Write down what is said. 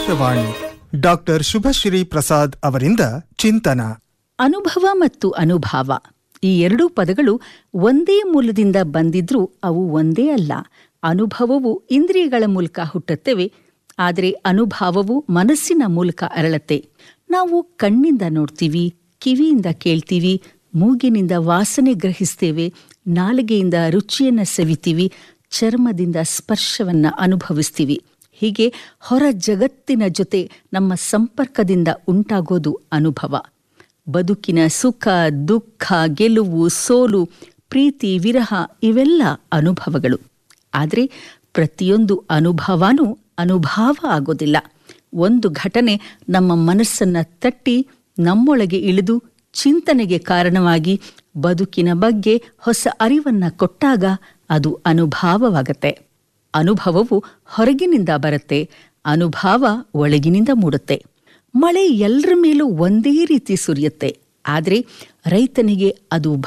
Akashvani doctor Shubhashree Prasad ಅವರಿಂದ ಚಿಂತನ ಅನುಭವ ಮತ್ತು ಅನುಭಾವ ಈ ಎರಡೂ ಪದಗಳು ಒಂದೇ ಮೂಲದಿಂದ ಬಂದಿದ್ರೂ ಅವು ಒಂದೇ ಅಲ್ಲ ಅನುಭವವು ಇಂದ್ರಿಯಗಳ ಮೂಲಕ ಹುಟ್ಟುತ್ತವೆ ಆದರೆ ಅನುಭಾವವು ಮನಸ್ಸಿನ ಮೂಲಕ ಅರಳತ್ತೆ ನಾವು ಕಣ್ಣಿಂದ ನೋಡ್ತೀವಿ ಕಿವಿಯಿಂದ ಕೇಳ್ತೀವಿ ಮೂಗಿನಿಂದ ವಾಸನೆ ಗ್ರಹಿಸ್ತೇವೆ ನಾಲಿಗೆಯಿಂದ ರುಚಿಯನ್ನ ಸವಿತೀವಿ ಚರ್ಮದಿಂದ ಸ್ಪರ್ಶವನ್ನ ಅನುಭವಿಸ್ತೀವಿ ಹೀಗೆ ಹೊರ ಜಗತ್ತಿನ ಜೊತೆ ನಮ್ಮ ಸಂಪರ್ಕದಿಂದ ಉಂಟಾಗೋದು ಅನುಭವ ಬದುಕಿನ ಸುಖ ದುಃಖ ಗೆಲುವು ಸೋಲು ಪ್ರೀತಿ ವಿರಹ ಇವೆಲ್ಲ ಅನುಭವಗಳು ಆದರೆ ಪ್ರತಿಯೊಂದು ಅನುಭವನೂ ಅನುಭಾವ ಆಗೋದಿಲ್ಲ ಒಂದು ಘಟನೆ ನಮ್ಮ ಮನಸ್ಸನ್ನ ತಟ್ಟಿ ನಮ್ಮೊಳಗೆ ಇಳಿದು ಚಿಂತನೆಗೆ ಕಾರಣವಾಗಿ ಬದುಕಿನ ಬಗ್ಗೆ ಹೊಸ ಅರಿವನ್ನ ಕೊಟ್ಟಾಗ ಅದು ಅನುಭಾವವಾಗತ್ತೆ ಅನುಭವವು ಹೊರಗಿನಿಂದ ಬರುತ್ತೆ ಅನುಭಾವ ಒಳಗಿನಿಂದ ಮೂಡುತ್ತೆ ಮಳೆ ಎಲ್ಲರ ಮೇಲೂ ಒಂದೇ ರೀತಿ ಸುರಿಯುತ್ತೆ ಆದರೆ ರೈತನಿಗೆ ಅದು